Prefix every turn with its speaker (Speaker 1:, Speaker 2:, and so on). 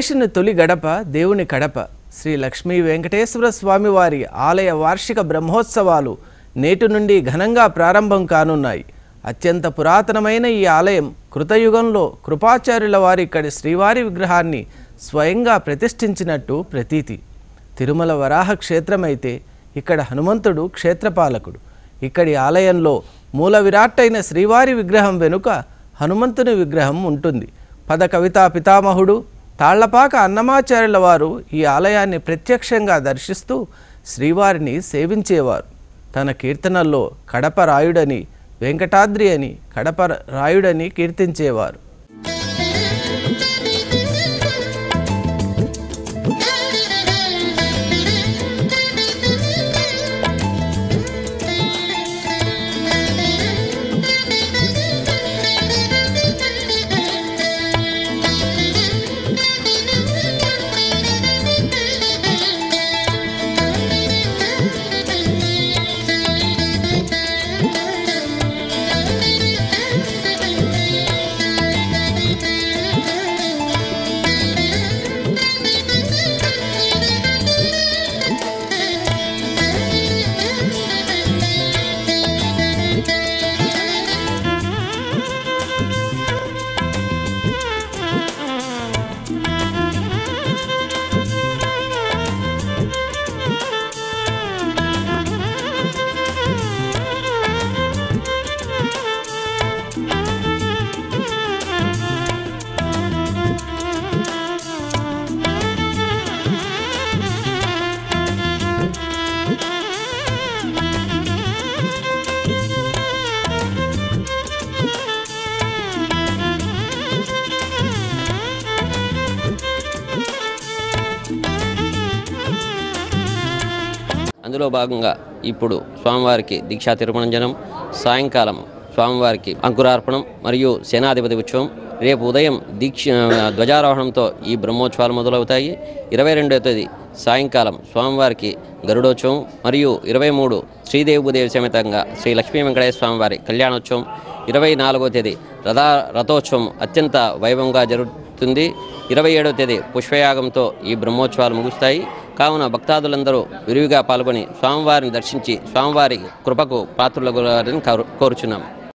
Speaker 1: చేసిన తొలి గడప దేవుని కడప శ్రీ లక్ష్మీ వెంకటేశ్వర స్వామివారి ఆలయ వార్షిక బ్రహ్మోత్సవాలు నేటి నుండి ఘనంగా ప్రారంభం కానున్నాయి అత్యంత పురాతనమైన ఈ ఆలయం కృతయుగంలో కృపాచార్యుల వారి ఇక్కడి శ్రీవారి విగ్రహాన్ని స్వయంగా ప్రతిష్ఠించినట్టు ప్రతీతి తిరుమల వరాహ క్షేత్రమైతే ఇక్కడ హనుమంతుడు క్షేత్రపాలకుడు ఇక్కడి ఆలయంలో మూల విరాట్టైన శ్రీవారి విగ్రహం వెనుక హనుమంతుని విగ్రహం ఉంటుంది పద కవితా పితామహుడు తాళ్లపాక అన్నమాచార్యుల వారు ఈ ఆలయాన్ని ప్రత్యక్షంగా దర్శిస్తూ శ్రీవారిని సేవించేవారు తన కీర్తనల్లో కడప రాయుడని వెంకటాద్రి అని కడప రాయుడని కీర్తించేవారు
Speaker 2: అందులో భాగంగా ఇప్పుడు స్వామివారికి దీక్షా తిరుమణంజనం సాయంకాలం స్వామివారికి అంకురార్పణం మరియు సేనాధిపతి ఉత్సవం రేపు ఉదయం దీక్ష ధ్వజారోహణంతో ఈ బ్రహ్మోత్సవాలు మొదలవుతాయి ఇరవై రెండవ తేదీ సాయంకాలం స్వామివారికి గరుడోత్సవం మరియు ఇరవై మూడు శ్రీదేవి భూదేవి సమేతంగా శ్రీ లక్ష్మీ వెంకటేశ్వర స్వామివారి కళ్యాణోత్సవం ఇరవై నాలుగో తేదీ రథ రథోత్సవం అత్యంత వైభవంగా జరుగుతుంది ఇరవై ఏడవ తేదీ పుష్పయాగంతో ఈ బ్రహ్మోత్సవాలు ముగుస్తాయి కావున భక్తాదులందరూ విరివిగా పాల్గొని స్వామివారిని దర్శించి స్వామివారి కృపకు పాత్రులకు కోరుచున్నాం